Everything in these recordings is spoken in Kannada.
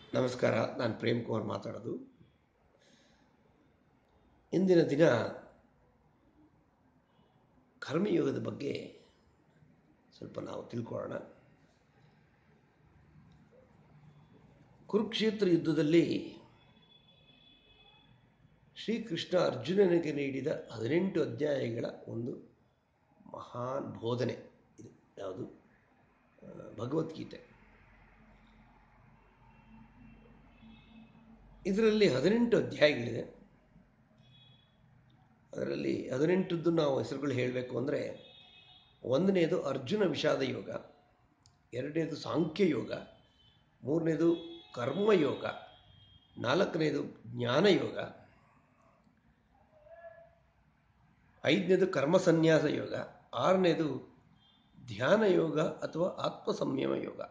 ನಮಸ್ಕಾರ ನಾನು ಪ್ರೇಮ್ ಕುಮಾರ್ ಮಾತಾಡೋದು ಇಂದಿನ ದಿನ ಕರ್ಮಯೋಗದ ಬಗ್ಗೆ ಸ್ವಲ್ಪ ನಾವು ತಿಳ್ಕೊಳ್ಳೋಣ ಕುರುಕ್ಷೇತ್ರ ಯುದ್ಧದಲ್ಲಿ ಶ್ರೀಕೃಷ್ಣ ಅರ್ಜುನನಿಗೆ ನೀಡಿದ ಹದಿನೆಂಟು ಅಧ್ಯಾಯಗಳ ಒಂದು ಮಹಾನ್ ಬೋಧನೆ ಇದು ಯಾವುದು ಆ, ಭಗವದ್ಗೀತೆ ಇದರಲ್ಲಿ ಹದಿನೆಂಟು ಅಧ್ಯಾಯಗಳಿದೆ ಅದರಲ್ಲಿ ಹದಿನೆಂಟದ್ದು ನಾವು ಹೆಸರುಗಳು ಹೇಳಬೇಕು ಅಂದರೆ ಒಂದನೇದು ಅರ್ಜುನ ವಿಷಾದ ಯೋಗ ಎರಡನೇದು ಸಾಂಖ್ಯ ಯೋಗ ಮೂರನೇದು ಕರ್ಮಯೋಗ ನಾಲ್ಕನೇದು ಜ್ಞಾನಯೋಗ ಐದನೇದು ಕರ್ಮ ಸನ್ಯಾಸ ಯೋಗ ಆರನೇದು ಧ್ಯಾನ ಯೋಗ ಅಥವಾ ಆತ್ಮ ಸಂಯಮ ಯೋಗ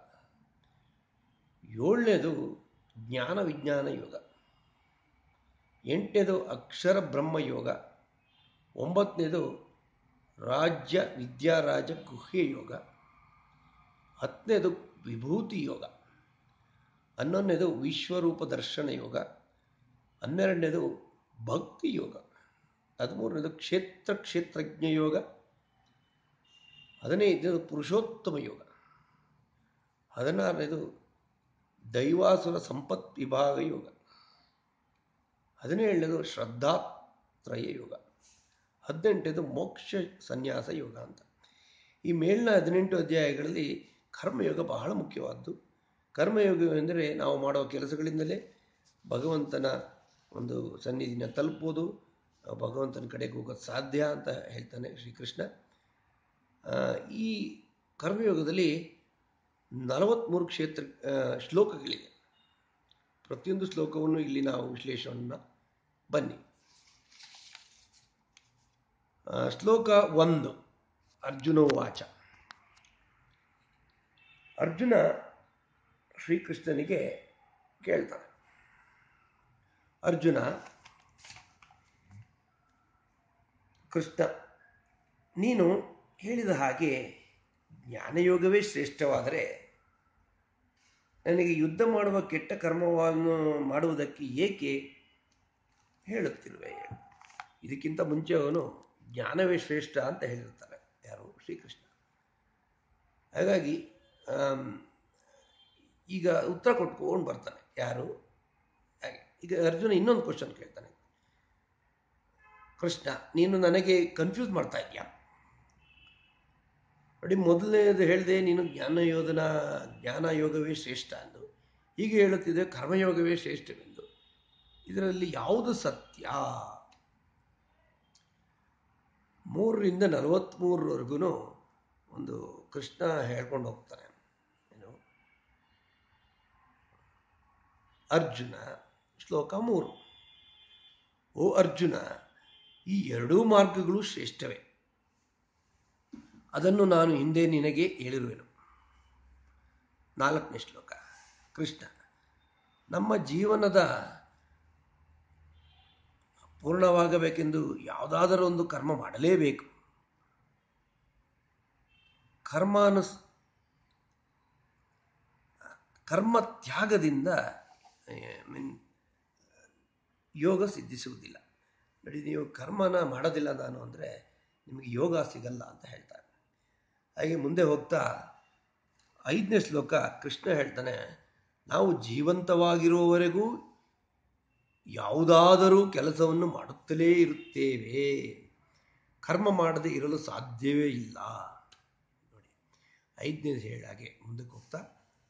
ಏಳನೇದು ಜ್ಞಾನ ವಿಜ್ಞಾನ ಯೋಗ ಎಂಟನೇದು ಅಕ್ಷರ ಬ್ರಹ್ಮ ಯೋಗ ಒಂಬತ್ತನೇದು ರಾಜ್ಯ ವಿದ್ಯಾರಾಜ ಗುಹ್ಯ ಯೋಗ ಹತ್ತನೇದು ವಿಭೂತಿ ಯೋಗ ಹನ್ನೊಂದನೇದು ವಿಶ್ವರೂಪ ದರ್ಶನ ಯೋಗ ಹನ್ನೆರಡನೇದು ಭಕ್ತಿ ಯೋಗ ಹದಿಮೂರನೇದು ಕ್ಷೇತ್ರ ಕ್ಷೇತ್ರಜ್ಞ ಯೋಗ ಹದಿನೈದನೇದು ಪುರುಷೋತ್ತಮ ಯೋಗ ಹದಿನಾರನೇದು ದೈವಾಸುರ ಸಂಪತ್ ವಿಭಾಗ ಯೋಗ ಹದಿನೇಳನೇದು ಶ್ರದ್ಧಾತ್ರಯ ಯೋಗ ಹದಿನೆಂಟನೇದು ಮೋಕ್ಷ ಸನ್ಯಾಸ ಯೋಗ ಅಂತ ಈ ಮೇಲಿನ ಹದಿನೆಂಟು ಅಧ್ಯಾಯಗಳಲ್ಲಿ ಕರ್ಮಯೋಗ ಬಹಳ ಮುಖ್ಯವಾದ್ದು ಕರ್ಮಯೋಗವೆಂದರೆ ನಾವು ಮಾಡುವ ಕೆಲಸಗಳಿಂದಲೇ ಭಗವಂತನ ಒಂದು ಸನ್ನಿಧಿನ ತಲುಪೋದು ಭಗವಂತನ ಕಡೆಗೆ ಹೋಗೋದು ಸಾಧ್ಯ ಅಂತ ಹೇಳ್ತಾನೆ ಶ್ರೀಕೃಷ್ಣ ಆ, ಈ ಕರ್ಮಯೋಗದಲ್ಲಿ ನಲವತ್ತ್ಮೂರು ಕ್ಷೇತ್ರ ಆ, ಶ್ಲೋಕಗಳಿವೆ ಪ್ರತಿಯೊಂದು ಶ್ಲೋಕವನ್ನು ಇಲ್ಲಿ ನಾವು ವಿಶ್ಲೇಷಣೆಯನ್ನು ಬನ್ನಿ ಆ, ಶ್ಲೋಕ ಒಂದು ಅರ್ಜುನ ವಾಚ ಅರ್ಜುನ ಶ್ರೀಕೃಷ್ಣನಿಗೆ ಕೇಳ್ತಾನೆ ಅರ್ಜುನ ಕೃಷ್ಣ ನೀನು ಹೇಳಿದ ಹಾಗೆ ಜ್ಞಾನಯೋಗವೇ ಶ್ರೇಷ್ಠವಾದರೆ ನನಗೆ ಯುದ್ಧ ಮಾಡುವ ಕೆಟ್ಟ ಕರ್ಮವನ್ನು ಮಾಡುವುದಕ್ಕೆ ಏಕೆ ಹೇಳುತ್ತಿರುವೆ ಇದಕ್ಕಿಂತ ಮುಂಚೆ ಅವನು ಜ್ಞಾನವೇ ಶ್ರೇಷ್ಠ ಅಂತ ಹೇಳಿರ್ತಾರೆ ಯಾರು ಶ್ರೀಕೃಷ್ಣ ಹಾಗಾಗಿ ಆಮ್, ಈಗ ಉತ್ತರ ಕೊಟ್ಕೊಂಡು ಬರ್ತಾನೆ ಯಾರು ಹಾಗೆ ಈಗ ಅರ್ಜುನ ಇನ್ನೊಂದು ಕ್ವಶನ್ ಕೇಳ್ತಾನೆ ಕೃಷ್ಣ ನೀನು ನನಗೆ ಕನ್ಫ್ಯೂಸ್ ಮಾಡ್ತಾ ಇದೆಯಾ ನೋಡಿ ಮೊದಲನೇದು ಹೇಳಿದೆ ನೀನು ಜ್ಞಾನ ಯೋಧನ ಜ್ಞಾನ ಯೋಗವೇ ಶ್ರೇಷ್ಠ ಎಂದು ಹೀಗೆ ಹೇಳುತ್ತಿದೆ ಕರ್ಮಯೋಗವೇ ಶ್ರೇಷ್ಠವೆಂದು ಇದರಲ್ಲಿ ಯಾವುದು ಸತ್ಯ ಮೂರರಿಂದ ನಲವತ್ತ್ಮೂರವರೆಗೂ ಒಂದು ಕೃಷ್ಣ ಹೇಳ್ಕೊಂಡು ಹೋಗ್ತಾನೆ ಏನು ಅರ್ಜುನ ಶ್ಲೋಕ ಮೂರು ಓ ಅರ್ಜುನ ಈ ಎರಡೂ ಮಾರ್ಗಗಳು ಶ್ರೇಷ್ಠವೇ ಅದನ್ನು ನಾನು ಹಿಂದೆ ನಿನಗೆ ಹೇಳಿರುವೆನು ನಾಲ್ಕನೇ ಶ್ಲೋಕ ಕೃಷ್ಣ ನಮ್ಮ ಜೀವನದ ಪೂರ್ಣವಾಗಬೇಕೆಂದು ಯಾವುದಾದರೂ ಒಂದು ಕರ್ಮ ಮಾಡಲೇಬೇಕು ಕರ್ಮಾನುಸ್ ಕರ್ಮ ತ್ಯಾಗದಿಂದ ಮೀನ್ ಯೋಗ ಸಿದ್ಧಿಸುವುದಿಲ್ಲ ನೋಡಿ ನೀವು ಕರ್ಮನ ಮಾಡೋದಿಲ್ಲ ನಾನು ಅಂದರೆ ನಿಮಗೆ ಯೋಗ ಸಿಗಲ್ಲ ಅಂತ ಹೇಳ್ತಾರೆ ಹಾಗೆ ಮುಂದೆ ಹೋಗ್ತಾ ಐದನೇ ಶ್ಲೋಕ ಕೃಷ್ಣ ಹೇಳ್ತಾನೆ ನಾವು ಜೀವಂತವಾಗಿರುವವರೆಗೂ ಯಾವುದಾದರೂ ಕೆಲಸವನ್ನು ಮಾಡುತ್ತಲೇ ಇರುತ್ತೇವೆ ಕರ್ಮ ಮಾಡದೆ ಇರಲು ಸಾಧ್ಯವೇ ಇಲ್ಲ ನೋಡಿ ಐದನೇದು ಹೇಳಾಗೆ ಮುಂದಕ್ಕೆ ಹೋಗ್ತಾ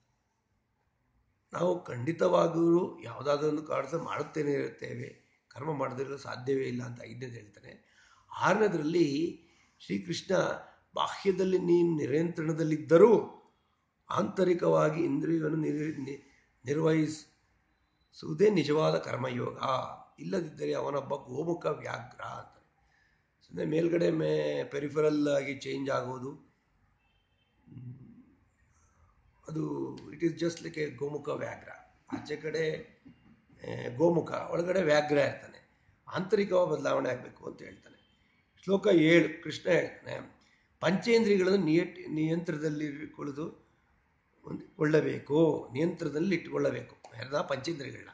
ನಾವು ಖಂಡಿತವಾಗಿಯೂ ಯಾವುದಾದ್ರೂ ಒಂದು ಕೆಲಸ ಮಾಡುತ್ತೇನೆ ಇರುತ್ತೇವೆ ಕರ್ಮ ಮಾಡದಿರಲು ಸಾಧ್ಯವೇ ಇಲ್ಲ ಅಂತ ಐದನೇದು ಹೇಳ್ತಾನೆ ಆರನೇದರಲ್ಲಿ ಶ್ರೀಕೃಷ್ಣ ಬಾಹ್ಯದಲ್ಲಿ ನೀನು ನಿಯಂತ್ರಣದಲ್ಲಿದ್ದರೂ ಆಂತರಿಕವಾಗಿ ಇಂದ್ರಿಯವನ್ನು ನಿರ್ ನಿ- ನಿರ್ವಹಿಸುವುದೇ ನಿಜವಾದ ಕರ್ಮಯೋಗ ಇಲ್ಲದಿದ್ದರೆ ಅವನೊಬ್ಬ ಗೋಮುಖ ವ್ಯಾಘ್ರ ಅಂತ ಸುಮ್ಮನೆ ಮೇಲ್ಗಡೆ ಮೇ ಪೆರಿಫರಲ್ ಆಗಿ ಚೇಂಜ್ ಆಗೋದು ಹ್ಮ್, ಅದು it is just like a ಗೋಮುಖ ವ್ಯಾಘ್ರ ಆಚೆ ಕಡೆ ಆ, ಗೋಮುಖ ಒಳಗಡೆ ವ್ಯಾಘ್ರ ಇರ್ತಾನೆ ಆಂತರಿಕವಾಗಿ ಬದಲಾವಣೆ ಆಗಬೇಕು ಅಂತ ಹೇಳ್ತಾನೆ ಶ್ಲೋಕ ಏಳು ಕೃಷ್ಣ ಹೇಳ್ತಾನೆ ಪಂಚೇಂದ್ರಿಯಗಳನ್ನು ನಿಯ ನಿಯಂತ್ರಣದಲ್ಲಿ ಕುಳಿತು ಹೊಂದಿಕೊಳ್ಳಬೇಕು ನಿಯಂತ್ರಣದಲ್ಲಿ ಇಟ್ಟುಕೊಳ್ಳಬೇಕು ಎಲ್ಲ ಪಂಚೇಂದ್ರಿಯಗಳನ್ನ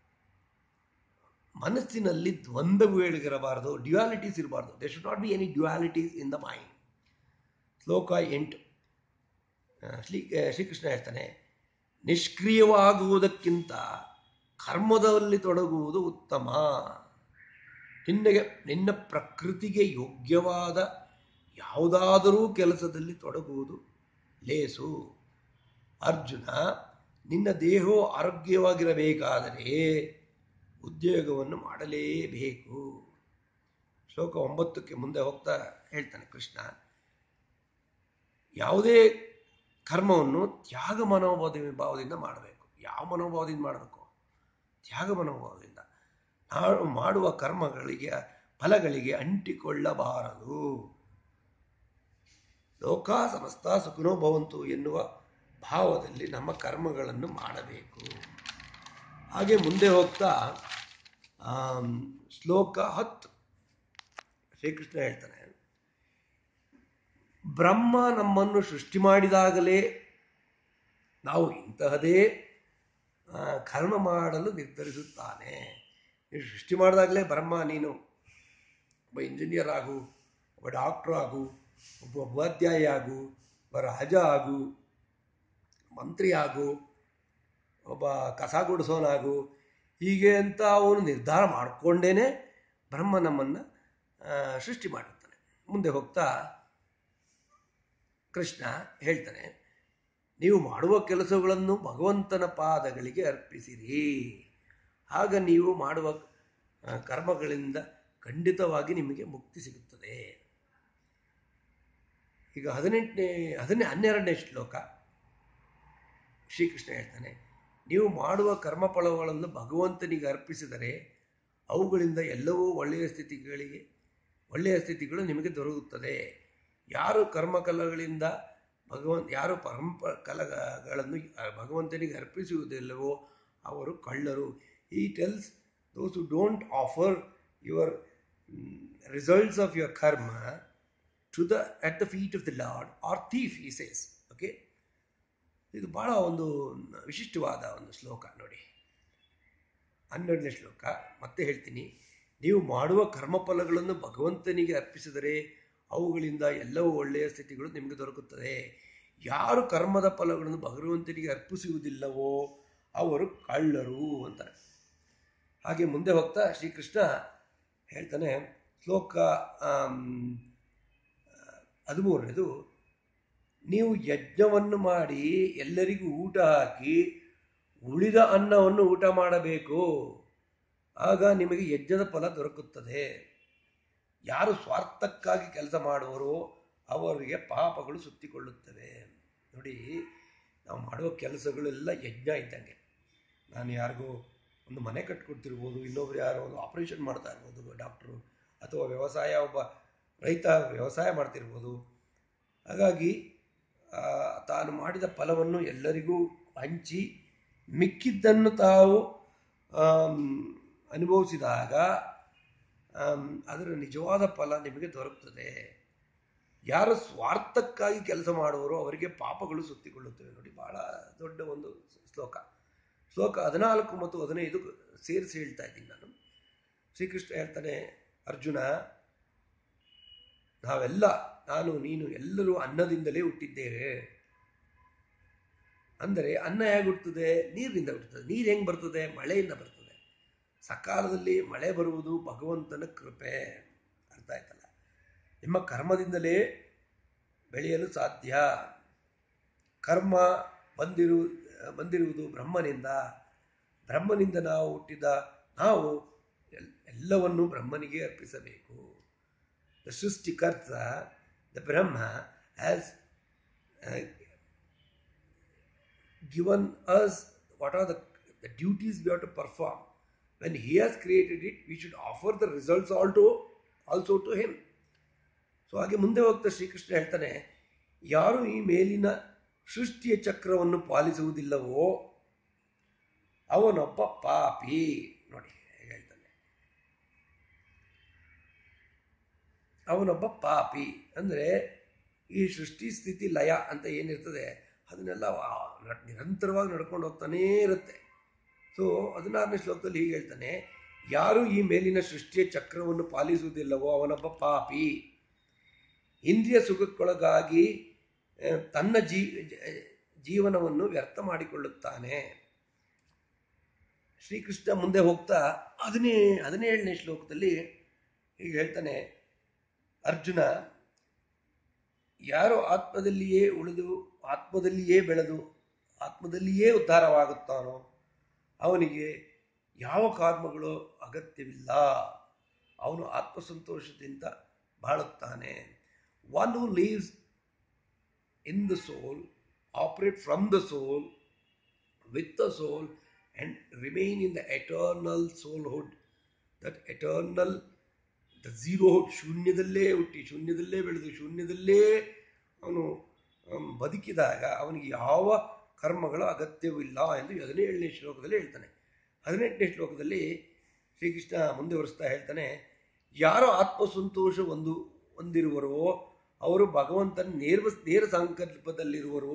ಮನಸ್ಸಿನಲ್ಲಿ ದ್ವಂದ್ವಗಳಿರಬಾರದು ಡ್ಯುಯಾಲಿಟೀಸ್ ಇರಬಾರ್ದು they should not be any dualities in the mind ಶ್ಲೋಕ ಎಂಟು ಆ, ಶ್ರೀ ಶ್ರೀಕೃಷ್ಣ ಹೇಳ್ತಾನೆ ನಿಷ್ಕ್ರಿಯವಾಗುವುದಕ್ಕಿಂತ ಕರ್ಮದಲ್ಲಿ ತೊಡಗುವುದು ಉತ್ತಮ ನಿನ್ನಗೆ ನಿನ್ನ ಪ್ರಕೃತಿಗೆ ಯೋಗ್ಯವಾದ ಯಾವುದಾದರೂ ಕೆಲಸದಲ್ಲಿ ತೊಡಗುವುದು ಲೇಸು ಅರ್ಜುನ ನಿನ್ನ ದೇಹವು ಆರೋಗ್ಯವಾಗಿರಬೇಕಾದರೆ ಉದ್ಯೋಗವನ್ನು ಮಾಡಲೇಬೇಕು ಶ್ಲೋಕ ಒಂಬತ್ತಕ್ಕೆ ಮುಂದೆ ಹೋಗ್ತಾ ಹೇಳ್ತಾನೆ ಕೃಷ್ಣ ಯಾವುದೇ ಕರ್ಮವನ್ನು ತ್ಯಾಗ ಮನೋಭಾವ ಭಾವದಿಂದ ಮಾಡಬೇಕು ಯಾವ ಮನೋಭಾವದಿಂದ ಮಾಡಬೇಕು ತ್ಯಾಗ ಮನೋಭಾವದಿಂದ ನಾವು ಮಾಡುವ ಕರ್ಮಗಳಿಗೆ ಫಲಗಳಿಗೆ ಅಂಟಿಕೊಳ್ಳಬಾರದು ಲೋಕ ಸಮಸ್ತ ಸುಖನೋ ಭವಂತು ಎನ್ನುವ ಭಾವದಲ್ಲಿ ನಮ್ಮ ಕರ್ಮಗಳನ್ನು ಮಾಡಬೇಕು ಹಾಗೆ ಮುಂದೆ ಹೋಗ್ತಾ ಆಮ್, ಶ್ಲೋಕ ಹತ್ತು ಶ್ರೀಕೃಷ್ಣ ಹೇಳ್ತಾನೆ ಬ್ರಹ್ಮ ನಮ್ಮನ್ನು ಸೃಷ್ಟಿ ಮಾಡಿದಾಗಲೇ ನಾವು ಇಂತಹದೇ ಆ, ಕರ್ಮ ಮಾಡಲು ನಿರ್ಧರಿಸುತ್ತಾನೆ ನೀನು ಸೃಷ್ಟಿ ಮಾಡಿದಾಗಲೇ ಬ್ರಹ್ಮ ನೀನು ಒಬ್ಬ ಇಂಜಿನಿಯರ್ ಆಗು ಒಬ್ಬ ಡಾಕ್ಟ್ರ್ ಆಗು ಒಬ್ಬ ಉಪಾಧ್ಯಾಯ ಆಗು ಒಬ್ಬ ರಾಜ ಆಗು ಮಂತ್ರಿ ಆಗು ಒಬ್ಬ ಕಸ ಗುಡಿಸೋನಾಗು ಹೀಗೆ ಅಂತ ಅವನು ನಿರ್ಧಾರ ಮಾಡಿಕೊಂಡೇನೆ ಬ್ರಹ್ಮ ನಮ್ಮನ್ನು ಆ, ಸೃಷ್ಟಿ ಮಾಡಿರ್ತಾನೆ ಮುಂದೆ ಹೋಗ್ತಾ ಕೃಷ್ಣ ಹೇಳ್ತಾನೆ ನೀವು ಮಾಡುವ ಕೆಲಸಗಳನ್ನು ಭಗವಂತನ ಪಾದಗಳಿಗೆ ಅರ್ಪಿಸಿರಿ ಆಗ ನೀವು ಮಾಡುವ ಆ, ಕರ್ಮಗಳಿಂದ ಖಂಡಿತವಾಗಿ ನಿಮಗೆ ಮುಕ್ತಿ ಸಿಗುತ್ತದೆ ಈಗ ಹದಿನೆಂಟನೇ ಹದಿನೆ ಹನ್ನೆರಡನೇ ಶ್ಲೋಕ ಶ್ರೀಕೃಷ್ಣ ಹೇಳ್ತಾನೆ ನೀವು ಮಾಡುವ ಕರ್ಮಫಲಗಳನ್ನು ಭಗವಂತನಿಗೆ ಅರ್ಪಿಸಿದರೆ ಅವುಗಳಿಂದ ಎಲ್ಲವೂ ಒಳ್ಳೆಯ ಸ್ಥಿತಿಗಳಿಗೆ ಒಳ್ಳೆಯ ಸ್ಥಿತಿಗಳು ನಿಮಗೆ ದೊರಕುತ್ತದೆ ಯಾರು ಕರ್ಮಕಲಗಳಿಂದ ಭಗವಂತ ಯಾರು ಪರಂಪ ಕಲಗಳನ್ನು ಭಗವಂತನಿಗೆ ಅರ್ಪಿಸುವುದಿಲ್ಲವೋ ಅವರು ಕಳ್ಳರು ಈ tells those who don't offer your results of your karma to the at the feet of the lord or thief he says okay ಇದು ಬಹಳ ಒಂದು ವಿಶಿಷ್ಟವಾದ ಒಂದು ಶ್ಲೋಕ ನೋಡಿ ಹನ್ನೆರಡನೇ ಶ್ಲೋಕ ಮತ್ತೆ ಹೇಳ್ತೀನಿ ನೀವು ಮಾಡುವ ಕರ್ಮಫಲಗಳನ್ನು ಭಗವಂತನಿಗೆ ಅರ್ಪಿಸಿದರೆ ಅವುಗಳಿಂದ ಎಲ್ಲವೂ ಒಳ್ಳೆಯ ಸ್ಥಿತಿಗಳು ನಿಮಗೆ ದೊರಕುತ್ತದೆ ಯಾರು ಕರ್ಮದ ಫಲಗಳನ್ನು ಭಗವಂತನಿಗೆ ಅರ್ಪಿಸುವುದಿಲ್ಲವೋ ಅವರು ಕಳ್ಳರು ಅಂತಾರೆ ಹಾಗೆ ಮುಂದೆ ಹೋಗ್ತಾ ಶ್ರೀಕೃಷ್ಣ ಹೇಳ್ತಾನೆ ಶ್ಲೋಕ ಆಮ್, ಹದಿಮೂರನೇದು ನೀವು ಯಜ್ಞವನ್ನು ಮಾಡಿ ಎಲ್ಲರಿಗೂ ಊಟ ಹಾಕಿ ಉಳಿದ ಅನ್ನವನ್ನು ಊಟ ಮಾಡಬೇಕು ಆಗ ನಿಮಗೆ ಯಜ್ಞದ ಫಲ ದೊರಕುತ್ತದೆ ಯಾರು ಸ್ವಾರ್ಥಕ್ಕಾಗಿ ಕೆಲಸ ಮಾಡುವರೋ ಅವರಿಗೆ ಪಾಪಗಳು ಸುತ್ತಿಕೊಳ್ಳುತ್ತವೆ ನೋಡಿ ನಾವು ಮಾಡುವ ಕೆಲಸಗಳೆಲ್ಲ ಯಜ್ಞ ಇದ್ದಂಗೆ ನಾನು ಯಾರಿಗೋ ಒಂದು ಮನೆ ಕಟ್ಕೊಡ್ತಿರ್ಬೋದು ಇನ್ನೊಬ್ರು ಯಾರೋ ಒಂದು ಆಪರೇಷನ್ ಮಾಡ್ತಾ ಇರ್ಬೋದು ಡಾಕ್ಟ್ರು ಅಥವಾ ವ್ಯವಸಾಯ ಒಬ್ಬ ರೈತ ವ್ಯವಸಾಯ ಮಾಡ್ತಿರ್ಬೋದು ಹಾಗಾಗಿ ಆ, ತಾನು ಮಾಡಿದ ಫಲವನ್ನು ಎಲ್ಲರಿಗೂ ಹಂಚಿ ಮಿಕ್ಕಿದ್ದನ್ನು ತಾವು ಆಮ್, ಅನುಭವಿಸಿದಾಗ ಆಮ್, ಅದರ ನಿಜವಾದ ಫಲ ನಿಮಗೆ ದೊರಕುತ್ತದೆ ಯಾರು ಸ್ವಾರ್ಥಕ್ಕಾಗಿ ಕೆಲಸ ಮಾಡುವರೋ ಅವರಿಗೆ ಪಾಪಗಳು ಸುತ್ತಿಕೊಳ್ಳುತ್ತವೆ ನೋಡಿ ಬಹಳ ದೊಡ್ಡ ಒಂದು ಶ್ಲೋಕ ಶ್ಲೋಕ ಹದಿನಾಲ್ಕು ಮತ್ತು ಹದಿನೈದು ಸೇರಿಸಿ ಹೇಳ್ತಾ ಇದ್ದೀನಿ ನಾನು ಶ್ರೀಕೃಷ್ಣ ಹೇಳ್ತಾನೆ ಅರ್ಜುನ ನಾವೆಲ್ಲ ನಾನು ನೀನು ಎಲ್ಲರೂ ಅನ್ನದಿಂದಲೇ ಹುಟ್ಟಿದ್ದೇವೆ ಅಂದರೆ ಅನ್ನ ಹೇಗೆ ಹುಟ್ಟುತ್ತದೆ ನೀರಿನಿಂದ ಹುಟ್ಟುತ್ತದೆ ನೀರು ಹೆಂಗೆ ಬರ್ತದೆ ಮಳೆಯಿಂದ ಬರ್ತದೆ ಸಕಾಲದಲ್ಲಿ ಮಳೆ ಬರುವುದು ಭಗವಂತನ ಕೃಪೆ ಅರ್ಥ ಆಯ್ತಲ್ಲ ನಿಮ್ಮ ಕರ್ಮದಿಂದಲೇ ಬೆಳೆಯಲು ಸಾಧ್ಯ ಕರ್ಮ ಬಂದಿರು ಬಂದಿರುವುದು ಬ್ರಹ್ಮನಿಂದ ಬ್ರಹ್ಮನಿಂದ ನಾವು ಹುಟ್ಟಿದ ನಾವು ಎಲ್- ಎಲ್ಲವನ್ನೂ ಬ್ರಹ್ಮನಿಗೆ ಅರ್ಪಿಸಬೇಕು ದ ಸೃಷ್ಟಿಕರ್ತ the Brahma has given us what are the, the duties we have to perform. When He has created it, we should offer the results all to, also to Him. So ಹಾಗೆ ಮುಂದೆ ಹೋಗ್ತಾ ಶ್ರೀಕೃಷ್ಣ ಹೇಳ್ತಾನೆ ಯಾರು ಈ ಮೇಲಿನ ಸೃಷ್ಟಿಯ ಚಕ್ರವನ್ನು ಪಾಲಿಸುವುದಿಲ್ಲವೋ ಅವನೊಬ್ಬ ಪಾಪಿ ನೋಡಿ ಹೇಗೆ ಹೇಳ್ತಾನೆ ಅವನೊಬ್ಬ ಪಾಪಿ ಅಂದರೆ ಈ ಸೃಷ್ಟಿ ಸ್ಥಿತಿ ಲಯ ಅಂತ ಏನಿರ್ತದೆ ಅದನ್ನೆಲ್ಲ ವಾ- ನ- ನಿರಂತರವಾಗಿ ನಡ್ಕೊಂಡು ಹೋಗ್ತಾನೇ ಇರುತ್ತೆ ಸೊ ಹದಿನಾರನೇ ಶ್ಲೋಕದಲ್ಲಿ ಹೀಗೆ ಹೇಳ್ತಾನೆ ಯಾರು ಈ ಮೇಲಿನ ಸೃಷ್ಟಿಯ ಚಕ್ರವನ್ನು ಪಾಲಿಸುವುದಿಲ್ಲವೋ ಅವನೊಬ್ಬ ಪಾಪಿ ಇಂದ್ರಿಯ ಸುಖಕ್ಕೊಳಗಾಗಿ ಆ, ತನ್ನ ಜೀ ಜ- ಜೀವನವನ್ನು ವ್ಯರ್ಥ ಮಾಡಿಕೊಳ್ಳುತ್ತಾನೆ ಶ್ರೀಕೃಷ್ಣ ಮುಂದೆ ಹೋಗ್ತಾ ಹದಿನೇ ಹದಿನೇಳನೇ ಶ್ಲೋಕದಲ್ಲಿ ಹೀಗೆ ಹೇಳ್ತಾನೆ ಅರ್ಜುನ ಯಾರು ಆತ್ಮದಲ್ಲಿಯೇ ಉಳಿದು ಆತ್ಮದಲ್ಲಿಯೇ ಬೆಳೆದು ಆತ್ಮದಲ್ಲಿಯೇ ಉದ್ಧಾರವಾಗುತ್ತಾನೋ ಅವನಿಗೆ ಯಾವ ಕರ್ಮಗಳು ಅಗತ್ಯವಿಲ್ಲ ಅವನು ಆತ್ಮಸಂತೋಷದಿಂದ ಬಾಳುತ್ತಾನೆ one who lives in the soul operate from the soul with the soul and remain in the eternal soulhood that eternal the zero ಶೂನ್ಯದಲ್ಲೇ ಹುಟ್ಟಿ ಶೂನ್ಯದಲ್ಲೇ ಬೆಳೆದು ಶೂನ್ಯದಲ್ಲೇ ಅವನು ಅಮ್, ಬದುಕಿದಾಗ ಅವನಿಗೆ ಯಾವ ಕರ್ಮಗಳ ಅಗತ್ಯವಿಲ್ಲ ಎಂದು ಹದಿನೇಳನೇ ಶ್ಲೋಕದಲ್ಲಿ ಹೇಳ್ತಾನೆ ಹದಿನೆಂಟನೇ ಶ್ಲೋಕದಲ್ಲಿ ಶ್ರೀಕೃಷ್ಣ ಮುಂದುವರಿಸ್ತಾ ಹೇಳ್ತಾನೆ ಯಾರು ಆತ್ಮಸಂತೋಷ ಒಂದು ಹೊಂದಿರುವರೋ ಅವರು ಭಗವಂತನ ನೇರ ನೇರ ಸಂಕಲ್ಪದಲ್ಲಿರುವರು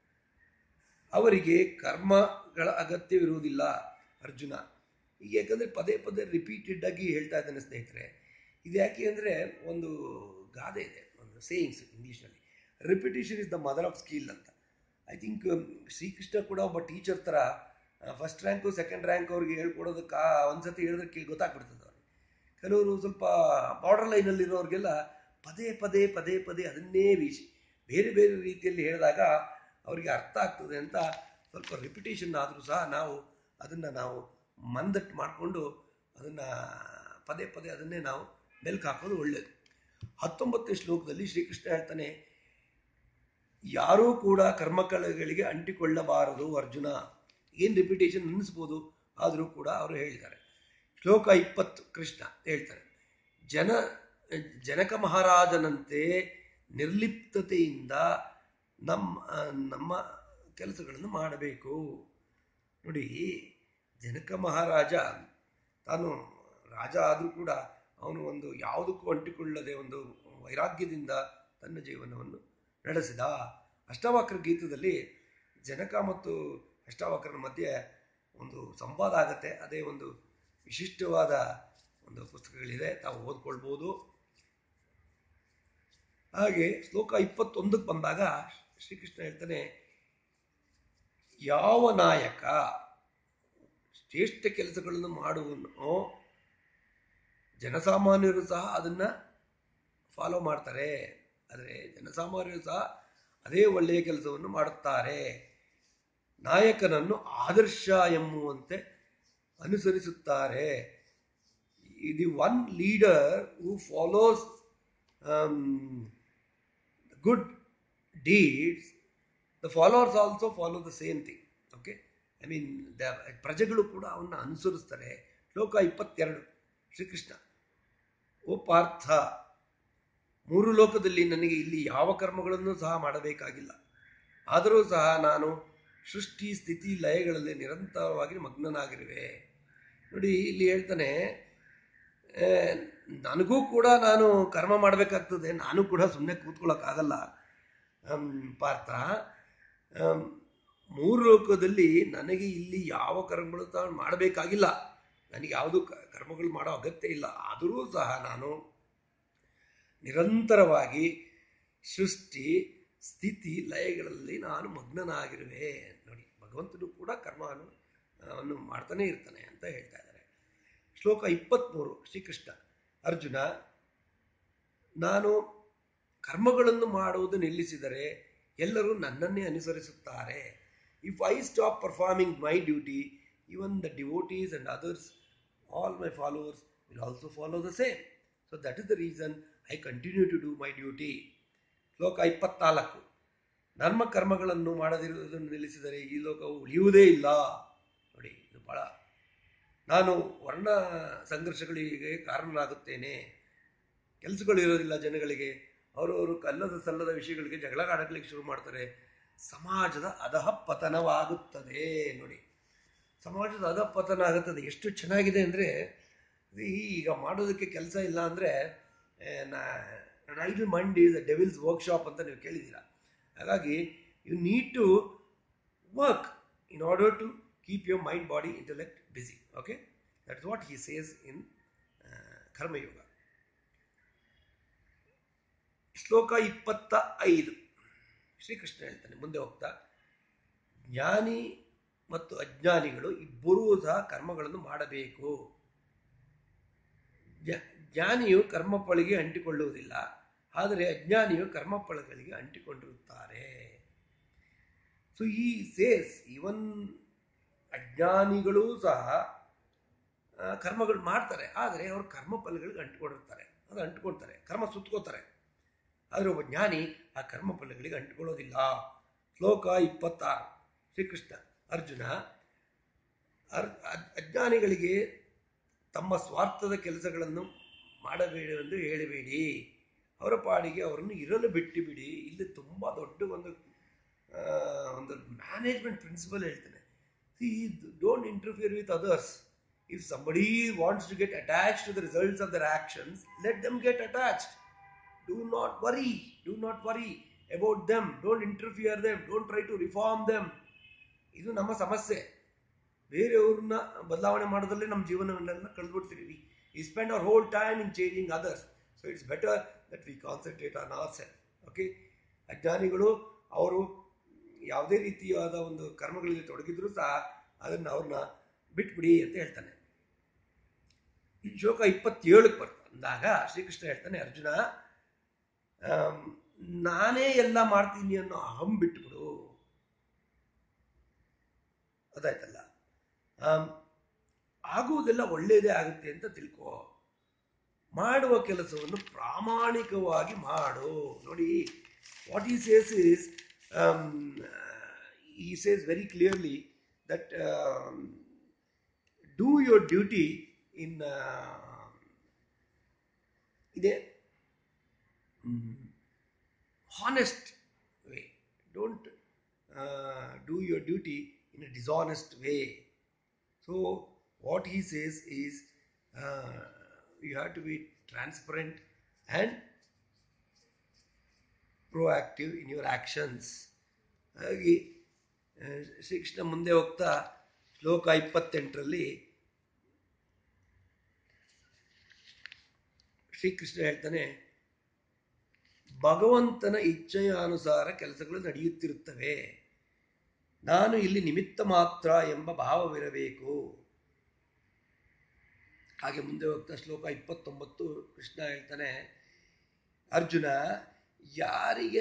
ಅವರಿಗೆ ಕರ್ಮಗಳ ಅಗತ್ಯವಿರುವುದಿಲ್ಲ ಅರ್ಜುನ ಈಗ ಯಾಕಂದರೆ ಪದೇ ಪದೇ ರಿಪೀಟೆಡ್ ಆಗಿ ಹೇಳ್ತಾ ಇದ್ದಾನೆ ಸ್ನೇಹಿತರೆ ಇದು ಯಾಕೆ ಅಂದರೆ ಒಂದು ಗಾದೆ ಇದೆ ಒಂದು ಸೇಯಿಂಗ್ಸ್ ಇಂಗ್ಲೀಷ್ನಲ್ಲಿ repetition is the mother of skill ಅಂತ ಐ ಥಿಂಕ್ ಶ್ರೀಕೃಷ್ಣ ಕೂಡ ಒಬ್ಬ ಟೀಚರ್ ಥರ ಫಸ್ಟ್ ರ್ಯಾಂಕು ಸೆಕೆಂಡ್ ರ್ಯಾಂಕ್ ಅವ್ರಿಗೆ ಹೇಳ್ಕೊಡೋದಕ್ಕೆ ಒಂದ್ಸತಿ ಹೇಳಿದ್ರೆ ಕೇಳಿ ಗೊತ್ತಾಗ್ಬಿಡ್ತದೆ ಅವ್ರಿಗೆ ಕೆಲವರು ಸ್ವಲ್ಪ ಬಾರ್ಡರ್ ಲೈನಲ್ಲಿರೋರಿಗೆಲ್ಲ ಪದೇ ಪದೇ ಪದೇ ಪದೇ ಅದನ್ನೇ ವೀಸಿ ಬೇರೆ ಬೇರೆ ರೀತಿಯಲ್ಲಿ ಹೇಳಿದಾಗ ಅವರಿಗೆ ಅರ್ಥ ಆಗ್ತದೆ ಅಂತ ಸ್ವಲ್ಪ ರಿಪಿಟೇಷನ್ ಆದರೂ ಸಹ ನಾವು ಅದನ್ನು ನಾವು ಮಂದಟ್ಟು ಮಾಡಿಕೊಂಡು ಅದನ್ನು ಪದೇ ಪದೇ ಅದನ್ನೇ ನಾವು ಮೆಲ್ಕು ಹಾಕೋದು ಒಳ್ಳೆಯದು ಹತ್ತೊಂಬತ್ತನೇ ಶ್ಲೋಕದಲ್ಲಿ ಶ್ರೀಕೃಷ್ಣ ಹೇಳ್ತಾನೆ ಯಾರೂ ಕೂಡ ಕರ್ಮಕಳಗಳಿಗೆ ಅಂಟಿಕೊಳ್ಳಬಾರದು ಅರ್ಜುನ ಏನು ರಿಪಿಟೇಷನ್ ಅನ್ನಿಸ್ಬೋದು ಆದರೂ ಕೂಡ ಅವರು ಹೇಳಿದ್ದಾರೆ ಶ್ಲೋಕ ಇಪ್ಪತ್ತು ಕೃಷ್ಣ ಹೇಳ್ತಾರೆ ಜನ ಜನಕ ಮಹಾರಾಜನಂತೆ ನಿರ್ಲಿಪ್ತತೆಯಿಂದ ನಮ್ಮ ನಮ್ಮ ಕೆಲಸಗಳನ್ನು ಮಾಡಬೇಕು ನೋಡಿ ಜನಕ ಮಹಾರಾಜ ತಾನು ರಾಜ ಆದರೂ ಕೂಡ ಅವನು ಒಂದು ಯಾವುದಕ್ಕೂ ಅಂಟಿಕೊಳ್ಳದೆ ಒಂದು ವೈರಾಗ್ಯದಿಂದ ತನ್ನ ಜೀವನವನ್ನು ನಡೆಸಿದ ಅಷ್ಟಾವಕ್ರ ಗೀತದಲ್ಲಿ ಜನಕ ಮತ್ತು ಅಷ್ಟಾವಕ್ರನ ಮಧ್ಯೆ ಒಂದು ಸಂವಾದ ಆಗತ್ತೆ ಅದೇ ಒಂದು ವಿಶಿಷ್ಟವಾದ ಒಂದು ಪುಸ್ತಕಗಳಿದೆ ತಾವು ಓದ್ಕೊಳ್ಬೋದು ಹಾಗೆ ಶ್ಲೋಕ ಇಪ್ಪತ್ತೊಂದಕ್ಕೆ ಬಂದಾಗ ಶ್ರೀಕೃಷ್ಣ ಹೇಳ್ತಾನೆ ಯಾವ ನಾಯಕ ಶ್ರೇಷ್ಠ ಕೆಲಸಗಳನ್ನು ಮಾಡುವನೋ ಜನಸಾಮಾನ್ಯರು ಸಹ ಅದನ್ನ ಫಾಲೋ ಮಾಡ್ತಾರೆ ಆದರೆ ಜನಸಾಮಾನ್ಯರು ಸಹ ಅದೇ ಒಳ್ಳೆಯ ಕೆಲಸವನ್ನು ಮಾಡುತ್ತಾರೆ ನಾಯಕನನ್ನು ಆದರ್ಶ ಎಂಬುವಂತೆ ಅನುಸರಿಸುತ್ತಾರೆ the one leader who follows good deeds the followers also follow the same thing okay I mean the ಪ್ರಜೆಗಳು ಕೂಡ ಅವನ್ನ ಅನುಸರಿಸ್ತಾರೆ ಶ್ಲೋಕ ಇಪ್ಪತ್ತೆರಡು ಶ್ರೀಕೃಷ್ಣ ಓ ಪಾರ್ಥ ಮೂರು ಲೋಕದಲ್ಲಿ ನನಗೆ ಇಲ್ಲಿ ಯಾವ ಕರ್ಮಗಳನ್ನು ಸಹ ಮಾಡಬೇಕಾಗಿಲ್ಲ ಆದರೂ ಸಹ ನಾನು ಸೃಷ್ಟಿ ಸ್ಥಿತಿ ಲಯಗಳಲ್ಲಿ ನಿರಂತರವಾಗಿ ಮಗ್ನನಾಗಿರುವೆ ನೋಡಿ ಇಲ್ಲಿ ಹೇಳ್ತಾನೆ ಆ, ನನಗೂ ಕೂಡ ನಾನು ಕರ್ಮ ಮಾಡಬೇಕಾಗ್ತದೆ ನಾನು ಕೂಡ ಸುಮ್ಮನೆ ಕೂತ್ಕೊಳ್ಳೋಕ್ಕಾಗಲ್ಲ ಆಮ್, ಪಾರ್ಥ ಆಮ್, ಮೂರು ಲೋಕದಲ್ಲಿ ನನಗೆ ಇಲ್ಲಿ ಯಾವ ಕರ್ಮಗಳು ಸಹ ಮಾಡಬೇಕಾಗಿಲ್ಲ ನನಗೆ ಯಾವುದು ಕ- ಕರ್ಮಗಳು ಮಾಡೋ ಅಗತ್ಯ ಇಲ್ಲ ಆದರೂ ಸಹ ನಾನು ನಿರಂತರವಾಗಿ ಸೃಷ್ಟಿ ಸ್ಥಿತಿ ಲಯಗಳಲ್ಲಿ ನಾನು ಮಗ್ನನಾಗಿರುವೆ ನೋಡಿ ಭಗವಂತನು ಕೂಡ ಕರ್ಮವನ್ನು ಅವನ್ನು ಮಾಡ್ತಾನೆ ಇರ್ತಾನೆ ಅಂತ ಹೇಳ್ತಾ ಇದ್ದಾರೆ ಶ್ಲೋಕ ಇಪ್ಪತ್ತ್ಮೂರು ಶ್ರೀಕೃಷ್ಣ ಅರ್ಜುನ ನಾನು ಕರ್ಮಗಳನ್ನು ಮಾಡುವುದು ನಿಲ್ಲಿಸಿದರೆ ಎಲ್ಲರೂ ನನ್ನನ್ನೇ ಅನುಸರಿಸುತ್ತಾರೆ if I stop performing my duty even the devotees and others all my followers will also follow the same so that is the reason I continue to do my duty ಶ್ಲೋಕ ಇಪ್ಪತ್ನಾಲ್ಕು ಧರ್ಮ ಕರ್ಮಗಳನ್ನು ಮಾಡದಿರುವುದನ್ನು ನಿಲ್ಲಿಸಿದರೆ ಈ ಲೋಕವು ಉಳಿಯುವುದೇ ಇಲ್ಲ ನೋಡಿ ಇದು ಬಹಳ ನಾನು ವರ್ಣ ಸಂಘರ್ಷಗಳಿಗೆ ಕಾರಣನಾಗುತ್ತೇನೆ ಕೆಲಸಗಳು ಇರೋದಿಲ್ಲ ಜನಗಳಿಗೆ ಅವರವರು ಕಲ್ಲದ ಸಲ್ಲದ ವಿಷಯಗಳಿಗೆ ಜಗಳ ಆಡಲಿಕ್ಕೆ ಶುರು ಮಾಡ್ತಾರೆ ಸಮಾಜದ ಅಧಃ ಪತನವಾಗುತ್ತದೆ ನೋಡಿ ಸಮಾಜದ ಅಧಃ ಪತನ ಆಗುತ್ತದೆ ಎಷ್ಟು ಚೆನ್ನಾಗಿದೆ ಅಂದರೆ ಈಗ ಮಾಡೋದಕ್ಕೆ ಕೆಲಸ ಇಲ್ಲ ಅಂದರೆ idle mind is devil's workshop ಅಂತ ನೀವು ಕೇಳಿದ್ದೀರಾ ಹಾಗಾಗಿ you need to work in order to keep your mind body intellect busy okay that is what he says in Karmayoga ಶ್ಲೋಕ ಇಪ್ಪತ್ತ ಐದು ಶ್ರೀಕೃಷ್ಣ ಹೇಳ್ತಾನೆ ಮುಂದೆ ಹೋಗ್ತಾ ಜ್ಞಾನಿ ಮತ್ತು ಅಜ್ಞಾನಿಗಳು ಇಬ್ಬರೂ ಸಹ ಕರ್ಮಗಳನ್ನು ಮಾಡಬೇಕು ಜ್ಞ- ಜ್ಞಾನಿಯು ಕರ್ಮಫಳಿಗೆ ಅಂಟಿಕೊಳ್ಳುವುದಿಲ್ಲ ಆದರೆ ಅಜ್ಞಾನಿಯು ಕರ್ಮಫಳಗಳಿಗೆ ಅಂಟಿಕೊಂಡಿರುತ್ತಾರೆ ಸೊ ಈ ಸೇಸ್ ಇವನ್ ಅಜ್ಞಾನಿಗಳೂ ಸಹ ಆ, ಕರ್ಮಗಳು ಮಾಡ್ತಾರೆ ಆದರೆ ಅವರು ಕರ್ಮಫಲಗಳಿಗೆ ಅಂಟಿಕೊಂಡಿರ್ತಾರೆ ಅದು ಅಂಟಿಕೊಳ್ತಾರೆ ಕರ್ಮ ಸುತ್ಕೋತಾರೆ ಆದರೆ ಒಬ್ಬ ಜ್ಞಾನಿ ಆ ಕರ್ಮಫಲಗಳಿಗೆ ಅಂಟಿಕೊಳ್ಳೋದಿಲ್ಲ ಶ್ಲೋಕ ಇಪ್ಪತ್ತಾರು ಶ್ರೀಕೃಷ್ಣ ಅರ್ಜುನ ಅರ್ ಅಜ್- ಅಜ್ಞಾನಿಗಳಿಗೆ ತಮ್ಮ ಸ್ವಾರ್ಥದ ಕೆಲಸಗಳನ್ನು ಮಾಡಬೇಡಿ ಎಂದು ಹೇಳಬೇಡಿ ಅವರ ಪಾಡಿಗೆ ಅವರನ್ನು ಇರಲು ಬಿಟ್ಟು ಬಿಡಿ ಇಲ್ಲಿ ತುಂಬ ದೊಡ್ಡ ಒಂದು ಆ, ಒಂದು ಮ್ಯಾನೇಜ್ಮೆಂಟ್ ಪ್ರಿನ್ಸಿಪಲ್ ಹೇಳ್ತೇನೆ see don't interfere with others if somebody wants to get attach to the results of their actions let them get attached do not worry do not worry about them don't interfere them don't try to reform them ಇದು ನಮ್ಮ ಸಮಸ್ಯೆ ಬೇರೆಯವ್ರನ್ನ ಬದಲಾವಣೆ ಮಾಡೋದ್ರಲ್ಲೇ ನಮ್ಮ ಜೀವನವನ್ನೆಲ್ಲ ಕಳೆದ್ಬಿಡ್ತೀವಿ we spend our whole time in changing others so it's better that we concentrate on our self okay ಅಜ್ಞಾನಿಗಳು ಅವರು ಯಾವುದೇ ರೀತಿಯಾದ ಒಂದು ಕರ್ಮಗಳಲ್ಲಿ ತೊಡಗಿದ್ರು ಸಹ ಅದನ್ನು ಅವ್ರನ್ನ ಬಿಟ್ಬಿಡಿ ಅಂತ ಹೇಳ್ತಾನೆ ಈ ಶ್ಲೋಕ ಇಪ್ಪತ್ತೇಳಕ್ಕೆ ಬರ್ತಾ ಅಂದಾಗ ಶ್ರೀಕೃಷ್ಣ ಹೇಳ್ತಾನೆ ಅರ್ಜುನ ಆಮ್, ನಾನೇ ಎಲ್ಲ ಮಾಡ್ತೀನಿ ಅನ್ನೋ ಅಹಂ ಬಿಟ್ಬಿಡು ಅದಾಯ್ತಲ್ಲ ಆಮ್, ಆಗುವುದೆಲ್ಲ ಒಳ್ಳೆಯದೇ ಆಗುತ್ತೆ ಅಂತ ತಿಳ್ಕೊ ಮಾಡುವ ಕೆಲಸವನ್ನು ಪ್ರಾಮಾಣಿಕವಾಗಿ ಮಾಡು ನೋಡಿ what he says is he says very clearly that do your duty in ಇದೆ honest way. Don't uh, do your duty in a dishonest way. So, what he says is uh, you have to be transparent and proactive in your actions. ಹಾಗೆ ಆ, ಶ್ರೀಕೃಷ್ಣ ಮುಂದೆ ಹೋಗ್ತಾ ಶ್ಲೋಕ ಇಪ್ಪತ್ತೆಂಟರಲ್ಲಿ ಶ್ರೀಕೃಷ್ಣ ಹೇಳ್ತಾನೆ ಭಗವಂತನ ಇಚ್ಛೆಯ ಅನುಸಾರ ಕೆಲಸಗಳು ನಡೆಯುತ್ತಿರುತ್ತವೆ ನಾನು ಇಲ್ಲಿ ನಿಮಿತ್ತ ಮಾತ್ರ ಎಂಬ ಭಾವವಿರಬೇಕು ಹಾಗೆ ಮುಂದೆ ಹೋಗ್ತಾ ಶ್ಲೋಕ ಇಪ್ಪತ್ತೊಂಬತ್ತು ಕೃಷ್ಣ ಹೇಳ್ತಾನೆ ಅರ್ಜುನ ಯಾರಿಗೆ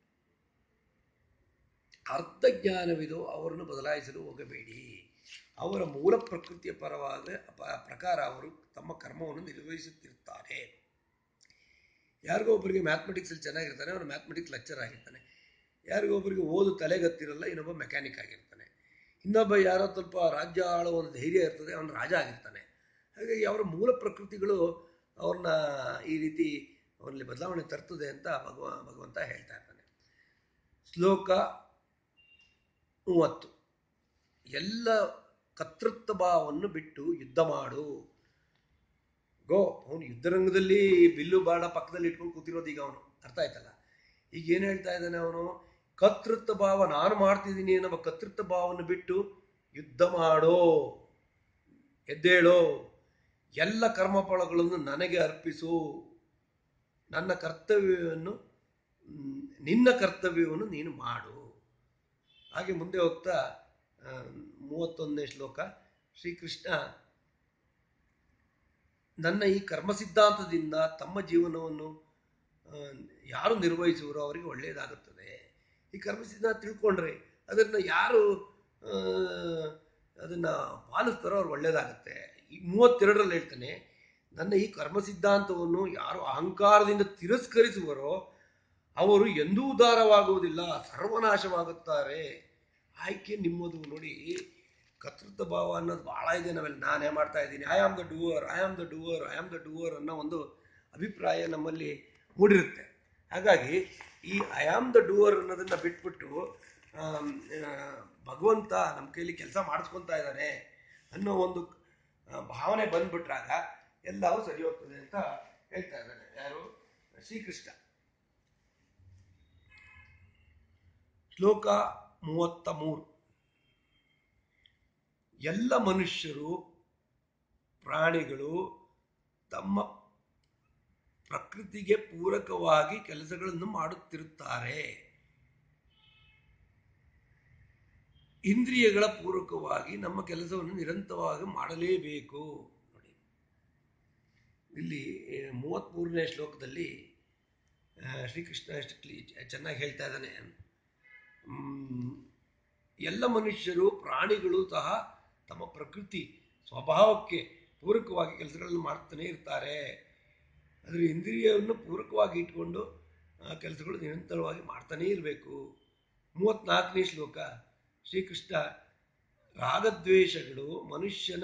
ಅರ್ಧ ಜ್ಞಾನವಿದೋ ಅವರನ್ನು ಬದಲಾಯಿಸಲು ಹೋಗಬೇಡಿ ಅವರ ಮೂಲ ಪ್ರಕೃತಿಯ ಪರವಾದ ಪ- ಪ್ರಕಾರ ಅವರು ತಮ್ಮ ಕರ್ಮವನ್ನು ನಿರ್ವಹಿಸುತ್ತಿರುತ್ತಾರೆ ಯಾರಿಗೋ ಒಬ್ಬರಿಗೆ ಮ್ಯಾಥಮೆಟಿಕ್ಸಲ್ಲಿ ಚೆನ್ನಾಗಿರ್ತಾನೆ ಅವನು ಮ್ಯಾಥಮೆಟಿಕ್ಸ್ ಲೆಕ್ಚರ್ ಆಗಿರ್ತಾನೆ ಯಾರಿಗೋ ಒಬ್ಬರಿಗೆ ಓದು ತಲೆಗತ್ತಿರಲ್ಲ ಇನ್ನೊಬ್ಬ ಮೆಕ್ಯಾನಿಕ್ ಆಗಿರ್ತಾನೆ ಇನ್ನೊಬ್ಬ ಯಾರೋ ಸ್ವಲ್ಪ ರಾಜ್ಯ ಆಳೋ ಒಂದು ಧೈರ್ಯ ಇರ್ತದೆ ಅವನು ರಾಜ ಆಗಿರ್ತಾನೆ ಹಾಗಾಗಿ ಅವರ ಮೂಲ ಪ್ರಕೃತಿಗಳು ಅವ್ರನ್ನ ಈ ರೀತಿ ಅವರಲ್ಲಿ ಬದಲಾವಣೆ ತರ್ತದೆ ಅಂತ ಭಗವ ಭಗವಂತ ಹೇಳ್ತಾ ಇರ್ತಾನೆ ಶ್ಲೋಕ ಮೂವತ್ತು ಎಲ್ಲ ಕರ್ತೃತ್ವ ಭಾವವನ್ನು ಬಿಟ್ಟು ಯುದ್ಧ ಮಾಡು ಗೋ ಅವನು ಯುದ್ಧರಂಗದಲ್ಲಿ ಬಿಲ್ಲು ಬಾಣ ಪಕ್ಕದಲ್ಲಿ ಇಟ್ಕೊಂಡು ಕೂತಿರೋದು ಈಗ ಅವನು ಅರ್ಥ ಆಯ್ತಲ್ಲ ಈಗ ಏನು ಹೇಳ್ತಾ ಇದ್ದಾನೆ ಅವನು ಕರ್ತೃತ್ವ ಭಾವ ನಾನು ಮಾಡ್ತಿದ್ದೀನಿ ಅನ್ನೋ ಕರ್ತೃತ್ವ ಭಾವವನ್ನು ಬಿಟ್ಟು ಯುದ್ಧ ಮಾಡೋ ಎದ್ದೇಳೋ ಎಲ್ಲ ಕರ್ಮಫಲಗಳನ್ನು ನನಗೆ ಅರ್ಪಿಸು ನನ್ನ ಕರ್ತವ್ಯವನ್ನು ಮ್, ನಿನ್ನ ಕರ್ತವ್ಯವನ್ನು ನೀನು ಮಾಡು ಹಾಗೆ ಮುಂದೆ ಹೋಗ್ತಾ ಆ, ಮೂವತ್ತೊಂದನೇ ಶ್ಲೋಕ ಶ್ರೀಕೃಷ್ಣ ನನ್ನ ಈ ಕರ್ಮ ಸಿದ್ಧಾಂತದಿಂದ ತಮ್ಮ ಜೀವನವನ್ನು ಆ, ಯಾರು ನಿರ್ವಹಿಸುವರೋ ಅವರಿಗೆ ಒಳ್ಳೆಯದಾಗುತ್ತದೆ ಈ ಕರ್ಮ ಸಿದ್ಧಾಂತ ತಿಳ್ಕೊಂಡ್ರೆ ಅದನ್ನು ಯಾರು ಆ, ಅದನ್ನ ಪಾಲಿಸ್ತಾರೋ ಅವ್ರು ಒಳ್ಳೆಯದಾಗುತ್ತೆ ಈ ಮೂವತ್ತೆರಡರಲ್ಲಿ ಹೇಳ್ತಾನೆ ನನ್ನ ಈ ಕರ್ಮ ಸಿದ್ಧಾಂತವನ್ನು ಯಾರು ಅಹಂಕಾರದಿಂದ ತಿರಸ್ಕರಿಸುವರೋ ಅವರು ಎಂದೂ ಉದ್ಧಾರವಾಗುವುದಿಲ್ಲ ಸರ್ವನಾಶವಾಗುತ್ತಾರೆ ಆಯ್ಕೆ ನಿಮ್ಮದು ನೋಡಿ ಕರ್ತೃತ್ವ ಭಾವ ಅನ್ನೋದು ಭಾಳ ಇದೆ ನಾವೆಲ್ಲ ನಾನೇ ಮಾಡ್ತಾ ಇದ್ದೀನಿ I am the doer I am the doer I am the doer ಅನ್ನೋ ಒಂದು ಅಭಿಪ್ರಾಯ ನಮ್ಮಲ್ಲಿ ಮೂಡಿರುತ್ತೆ ಹಾಗಾಗಿ ಈ ಐ ಆಮ್ ದ ಡೂವರ್ ಅನ್ನೋದನ್ನ ಬಿಟ್ಬಿಟ್ಟು ಆಮ್, ಆ, ಭಗವಂತ ನಮ್ಮ ಕೈಲಿ ಕೆಲಸ ಮಾಡಿಸ್ಕೊತಾ ಇದ್ದಾನೆ ಅನ್ನೋ ಒಂದು ಆ, ಭಾವನೆ ಬಂದ್ಬಿಟ್ರಾಗ ಎಲ್ಲವೂ ಸರಿ ಹೋಗ್ತದೆ ಅಂತ ಹೇಳ್ತಾ ಇದ್ದಾನೆ ಯಾರು ಶ್ರೀಕೃಷ್ಣ ಶ್ಲೋಕ ಮೂವತ್ತ ಮೂರು ಎಲ್ಲ ಮನುಷ್ಯರು ಪ್ರಾಣಿಗಳು ತಮ್ಮ ಪ್ರಕೃತಿಗೆ ಪೂರಕವಾಗಿ ಕೆಲಸಗಳನ್ನು ಮಾಡುತ್ತಿರುತ್ತಾರೆ ಇಂದ್ರಿಯಗಳ ಪೂರಕವಾಗಿ ನಮ್ಮ ಕೆಲಸವನ್ನು ನಿರಂತರವಾಗಿ ಮಾಡಲೇಬೇಕು ನೋಡಿ ಇಲ್ಲಿ ಮೂವತ್ತ್ಮೂರನೇ ಶ್ಲೋಕದಲ್ಲಿ ಆ, ಶ್ರೀಕೃಷ್ಣ ಎಷ್ಟು ಕ್ಲೀ ಚೆನ್ನಾಗಿ ಹೇಳ್ತಾ ಇದ್ದಾನೆ ಮ್, ಎಲ್ಲ ಮನುಷ್ಯರು ಪ್ರಾಣಿಗಳು ಸಹ ತಮ್ಮ ಪ್ರಕೃತಿ ಸ್ವಭಾವಕ್ಕೆ ಪೂರಕವಾಗಿ ಕೆಲಸಗಳನ್ನು ಮಾಡ್ತಾನೆ ಇರ್ತಾರೆ ಅದರ ಇಂದ್ರಿಯವನ್ನು ಪೂರಕವಾಗಿ ಇಟ್ಕೊಂಡು ಆ ಕೆಲಸಗಳು ನಿರಂತರವಾಗಿ ಮಾಡ್ತಾನೇ ಇರಬೇಕು ಮೂವತ್ನಾಲ್ಕನೇ ಶ್ಲೋಕ ಶ್ರೀಕೃಷ್ಣ ರಾಗದ್ವೇಷಗಳು ಮನುಷ್ಯನ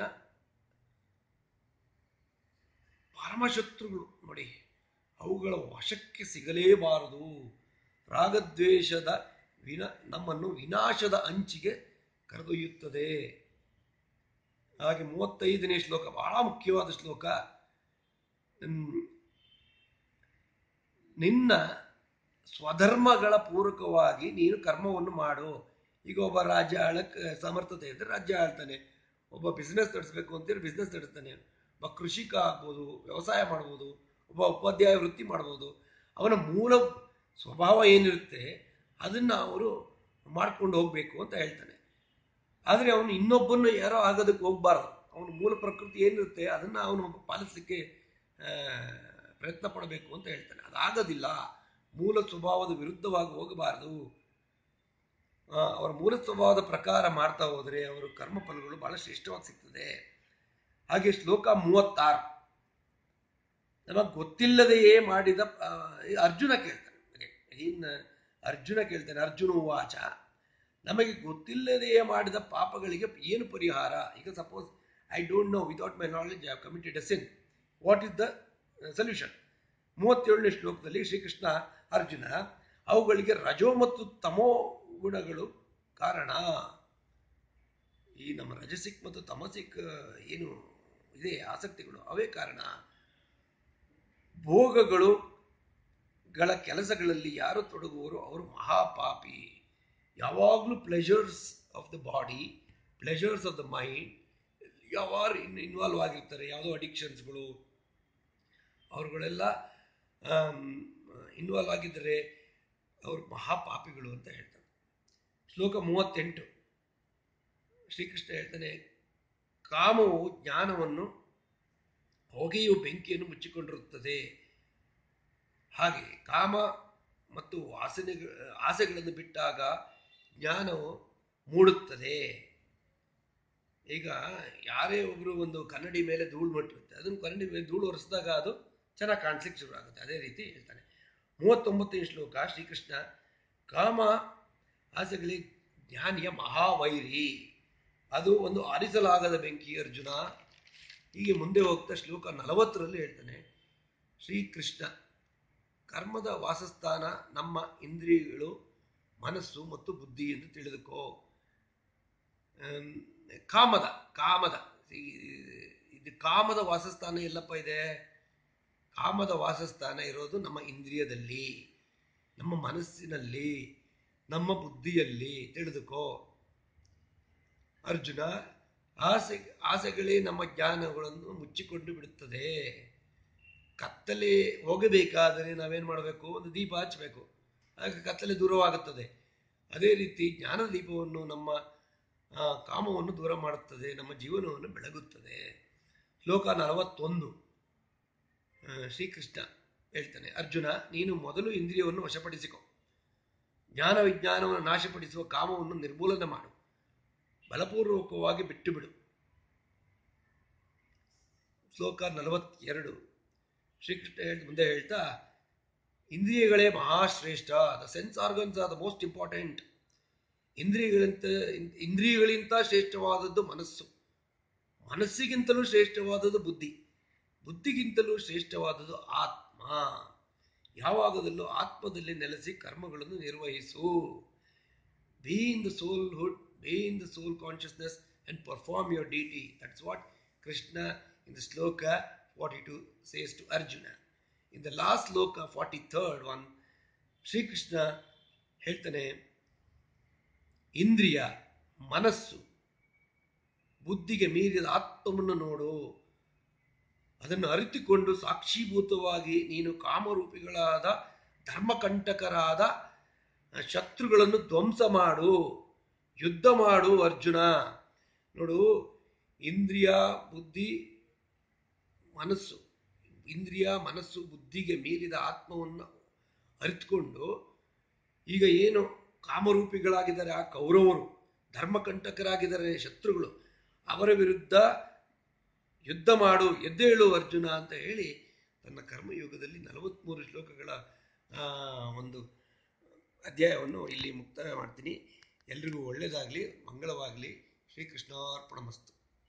ಪರಮಶತ್ರುಗಳು ನೋಡಿ ಅವುಗಳ ವಶಕ್ಕೆ ಸಿಗಲೇಬಾರದು ರಾಗದ್ವೇಷದ ವಿನ ನಮ್ಮನ್ನು ವಿನಾಶದ ಅಂಚಿಗೆ ಕರೆದೊಯ್ಯುತ್ತದೆ ಹಾಗೆ ಮೂವತ್ತೈದನೇ ಶ್ಲೋಕ ಬಹಳ ಮುಖ್ಯವಾದ ಶ್ಲೋಕ ಹ್ಮ್, ನಿನ್ನ ಸ್ವಧರ್ಮಗಳ ಪೂರಕವಾಗಿ ನೀನು ಕರ್ಮವನ್ನು ಮಾಡು ಈಗ ಒಬ್ಬ ರಾಜ್ಯ ಆಳಕ್ಕೆ ಸಮರ್ಥತೆ ಇದ್ದರೆ ರಾಜ್ಯ ಆಳ್ತಾನೆ ಒಬ್ಬ ಬಿಸ್ನೆಸ್ ನಡೆಸಬೇಕು ಅಂತೇಳಿ ಬಿಸ್ನೆಸ್ ನಡೆಸ್ತಾನೆ ಒಬ್ಬ ಕೃಷಿಕ ಆಗ್ಬೋದು ವ್ಯವಸಾಯ ಮಾಡ್ಬೋದು ಒಬ್ಬ ಉಪಾಧ್ಯಾಯ ವೃತ್ತಿ ಮಾಡ್ಬೋದು ಅವನ ಮೂಲ ಸ್ವಭಾವ ಏನಿರುತ್ತೆ ಅದನ್ನು ಅವರು ಮಾಡ್ಕೊಂಡು ಹೋಗಬೇಕು ಅಂತ ಹೇಳ್ತಾನೆ ಆದರೆ ಅವನು ಇನ್ನೊಬ್ಬನ್ನು ಯಾರೋ ಆಗೋದಕ್ಕೆ ಹೋಗ್ಬಾರ್ದು ಅವನ ಮೂಲ ಪ್ರಕೃತಿ ಏನಿರುತ್ತೆ ಅದನ್ನು ಅವನು ಪಾಲಿಸಲಿಕ್ಕೆ ಆ, ಪ್ರಯತ್ನ ಪಡಬೇಕು ಅಂತ ಹೇಳ್ತಾನೆ ಅದಾಗೋದಿಲ್ಲ ಮೂಲ ಸ್ವಭಾವದ ವಿರುದ್ಧವಾಗಿ ಹೋಗಬಾರದು ಆ, ಅವರ ಮೂಲ ಸ್ವಭಾವದ ಪ್ರಕಾರ ಮಾಡ್ತಾ ಹೋದರೆ ಅವರು ಕರ್ಮಫಲಗಳು ಬಹಳ ಶ್ರೇಷ್ಠವಾಗಿ ಸಿಗ್ತದೆ ಹಾಗೆ ಶ್ಲೋಕ ಮೂವತ್ತಾರು ನಮಗೆ ಗೊತ್ತಿಲ್ಲದೆಯೇ ಮಾಡಿದ ಆ, ಈ ಅರ್ಜುನ ಕೇಳ್ತಾನೆ ಇನ್ನು ಅರ್ಜುನ ಕೇಳ್ತಾನೆ ಅರ್ಜುನ ವಾಚ ನಮಗೆ ಗೊತ್ತಿಲ್ಲದೆಯೇ ಮಾಡಿದ ಪಾಪಗಳಿಗೆ ಏನು ಪರಿಹಾರ ಈಗ suppose I don't know without my knowledge I committed a sin what is the solution ಮೂವತ್ತೇಳನೇ ಶ್ಲೋಕದಲ್ಲಿ ಶ್ರೀಕೃಷ್ಣ ಅರ್ಜುನ ಅವುಗಳಿಗೆ ರಜೋ ಮತ್ತು ತಮೋ ಗುಣಗಳು ಕಾರಣ ಈ ನಮ್ಮ ರಜಸಿಕ್ ಮತ್ತು ತಮಸಿಕ್ ಏನು ಇದೆ ಆಸಕ್ತಿಗಳು ಅವೇ ಕಾರಣ ಭೋಗಗಳು ಗಳ ಕೆಲಸಗಳಲ್ಲಿ ಯಾರು ತೊಡಗುವರೋ ಅವರು ಮಹಾಪಾಪಿ ಯಾವಾಗಲೂ pleasures of the body pleasures of the mind ಯಾವಾರು ಇನ್ ಇನ್ವಾಲ್ವ್ ಆಗಿರ್ತಾರೆ ಯಾವುದೋ ಅಡಿಕ್ಷನ್ಸ್ಗಳು ಅವ್ರುಗಳೆಲ್ಲ ಇನ್ವಾಲ್ವ್ ಆಗಿದ್ದರೆ ಅವರು ಮಹಾಪಾಪಿಗಳು ಅಂತ ಹೇಳ್ತಾರೆ ಶ್ಲೋಕ ಮೂವತ್ತೆಂಟು ಶ್ರೀಕೃಷ್ಣ ಹೇಳ್ತಾನೆ ಕಾಮವು ಜ್ಞಾನವನ್ನು ಹೊಗೆಯು ಬೆಂಕಿಯನ್ನು ಮುಚ್ಚಿಕೊಂಡಿರುತ್ತದೆ ಹಾಗೆ ಕಾಮ ಮತ್ತು ವಾಸನೆ ಆಸೆಗಳನ್ನು ಬಿಟ್ಟಾಗ ಜ್ಞಾನವು ಮೂಡುತ್ತದೆ ಈಗ ಯಾರೇ ಒಬ್ಬರು ಒಂದು ಕನ್ನಡಿ ಮೇಲೆ ಧೂಳು ಮಟ್ಟಿರುತ್ತೆ ಅದನ್ನು ಕನ್ನಡಿ ಮೇಲೆ ಧೂಳು ಒರೆಸಿದಾಗ ಅದು ಚೆನ್ನಾಗಿ ಕಾಣಿಸ್ಲಿಕ್ಕೆ ಶುರು ಆಗುತ್ತೆ ಅದೇ ರೀತಿ ಹೇಳ್ತಾನೆ ಮೂವತ್ತೊಂಬತ್ತನೇ ಶ್ಲೋಕ ಶ್ರೀಕೃಷ್ಣ ಕಾಮ ಆಸೆಗಳಿಗೆ ಜ್ಞಾನಿಯ ಮಹಾವೈರಿ ಅದು ಒಂದು ಆರಿಸಲಾಗದ ಬೆಂಕಿ ಅರ್ಜುನ ಹೀಗೆ ಮುಂದೆ ಹೋಗ್ತಾ ಶ್ಲೋಕ ನಲವತ್ತರಲ್ಲಿ ಹೇಳ್ತಾನೆ ಶ್ರೀಕೃಷ್ಣ ಕರ್ಮದ ವಾಸಸ್ಥಾನ ನಮ್ಮ ಇಂದ್ರಿಯಗಳು ಮನಸ್ಸು ಮತ್ತು ಬುದ್ಧಿ ಎಂದು ತಿಳಿದುಕೋ ಆಮ್, ಕಾಮದ ಕಾಮದ ಈ- ಇದು ಕಾಮದ ವಾಸಸ್ಥಾನ ಎಲ್ಲಪ್ಪ ಇದೆ ಕಾಮದ ವಾಸಸ್ಥಾನ ಇರೋದು ನಮ್ಮ ಇಂದ್ರಿಯದಲ್ಲಿ ನಮ್ಮ ಮನಸ್ಸಿನಲ್ಲಿ ನಮ್ಮ ಬುದ್ಧಿಯಲ್ಲಿ ತಿಳಿದುಕೋ ಅರ್ಜುನ ಆಸೆ ಆಸೆಗಳೇ ನಮ್ಮ ಜ್ಞಾನಗಳನ್ನು ಮುಚ್ಚಿಕೊಂಡು ಬಿಡುತ್ತದೆ ಕತ್ತಲೆ ಹೋಗಬೇಕಾದರೆ ನಾವೇನು ಮಾಡಬೇಕು ಒಂದು ದೀಪ ಹಚ್ಚಬೇಕು ಆಗ ಕತ್ತಲೆ ದೂರವಾಗುತ್ತದೆ ಅದೇ ರೀತಿ ಜ್ಞಾನ ದೀಪವನ್ನು ನಮ್ಮ ಆ, ಕಾಮವನ್ನು ದೂರ ಮಾಡುತ್ತದೆ ನಮ್ಮ ಜೀವನವನ್ನು ಬೆಳಗುತ್ತದೆ ಶ್ಲೋಕ ನಲವತ್ತೊಂದು ಆ, ಶ್ರೀಕೃಷ್ಣ ಹೇಳ್ತಾನೆ ಅರ್ಜುನ ನೀನು ಮೊದಲು ಇಂದ್ರಿಯವನ್ನು ವಶಪಡಿಸಿಕೊ ಜ್ಞಾನ ವಿಜ್ಞಾನವನ್ನು ನಾಶಪಡಿಸುವ ಕಾಮವನ್ನು ನಿರ್ಮೂಲನೆ ಮಾಡು ಬಲಪೂರ್ವಕವಾಗಿ ಬಿಟ್ಟು ಬಿಡು ಶ್ಲೋಕ ನಲವತ್ತೆರಡು ಶ್ರೀಕೃಷ್ಣ ಹೇಳ್- ಮುಂದೆ ಹೇಳ್ತಾ ಇಂದ್ರಿಯಗಳೇ ಮಹಾಶ್ರೇಷ್ಠ the sense organs are the most important ಇಂದ್ರಿಯಗಳಿಂತ ಇನ್- ಇಂದ್ರಿಯಗಳಿಂತ ಶ್ರೇಷ್ಠವಾದದ್ದು ಮನಸ್ಸು ಮನಸ್ಸಿಗಿಂತಲೂ ಶ್ರೇಷ್ಠವಾದದ್ದು ಬುದ್ಧಿ ಬುದ್ಧಿಗಿಂತಲೂ ಶ್ರೇಷ್ಠವಾದದ್ದು ಆತ್ಮ ಯಾವಾಗದಲ್ಲೂ ಆತ್ಮದಲ್ಲಿ ನೆಲೆಸಿ ಕರ್ಮಗಳನ್ನು ನಿರ್ವಹಿಸು be in the soulhood be in the soul consciousness and perform your duty that's what Krishna in the shloka forty two says to Arjuna in the last shloka forty third one Shri Krishna ಹೇಳ್ತಾನೆ ಇಂದ್ರಿಯ ಮನಸ್ಸು ಬುದ್ಧಿಗೆ ಮೀರಿದ ಆತ್ಮವನ್ನು ನೋಡು ಅದನ್ನು ಅರಿತುಕೊಂಡು ಸಾಕ್ಷೀಭೂತವಾಗಿ ನೀನು ಕಾಮರೂಪಿಗಳಾದ ಧರ್ಮಕಂಟಕರಾದ ಶತ್ರುಗಳನ್ನು ಧ್ವಂಸ ಮಾಡು ಯುದ್ಧ ಮಾಡು ಅರ್ಜುನ ನೋಡು ಇಂದ್ರಿಯ ಬುದ್ಧಿ ಮನಸ್ಸು ಇಂದ್ರಿಯ ಮನಸ್ಸು ಬುದ್ಧಿಗೆ ಮೀರಿದ ಆತ್ಮವನ್ನು ಅರಿತುಕೊಂಡು ಈಗ ಏನು ಕಾಮರೂಪಿಗಳಾಗಿದ್ದಾರೆ ಆ ಕೌರವರು ಧರ್ಮಕಂಟಕರಾಗಿದ್ದಾರೆ ಶತ್ರುಗಳು ಅವರ ವಿರುದ್ಧ ಯುದ್ಧ ಮಾಡು ಎದ್ದೇಳು ಅರ್ಜುನ ಅಂತ ಹೇಳಿ ತನ್ನ ಕರ್ಮಯುಗದಲ್ಲಿ ನಲವತ್ತ್ಮೂರು ಶ್ಲೋಕಗಳ ಆ, ಒಂದು ಅಧ್ಯಾಯವನ್ನು ಇಲ್ಲಿ ಮುಕ್ತಾಯ ಮಾಡ್ತೀನಿ ಎಲ್ರಿಗೂ ಒಳ್ಳೆಯದಾಗಲಿ ಮಂಗಳವಾಗಲಿ ಶ್ರೀಕೃಷ್ಣಾರ್ಪಣ ಮಸ್ತು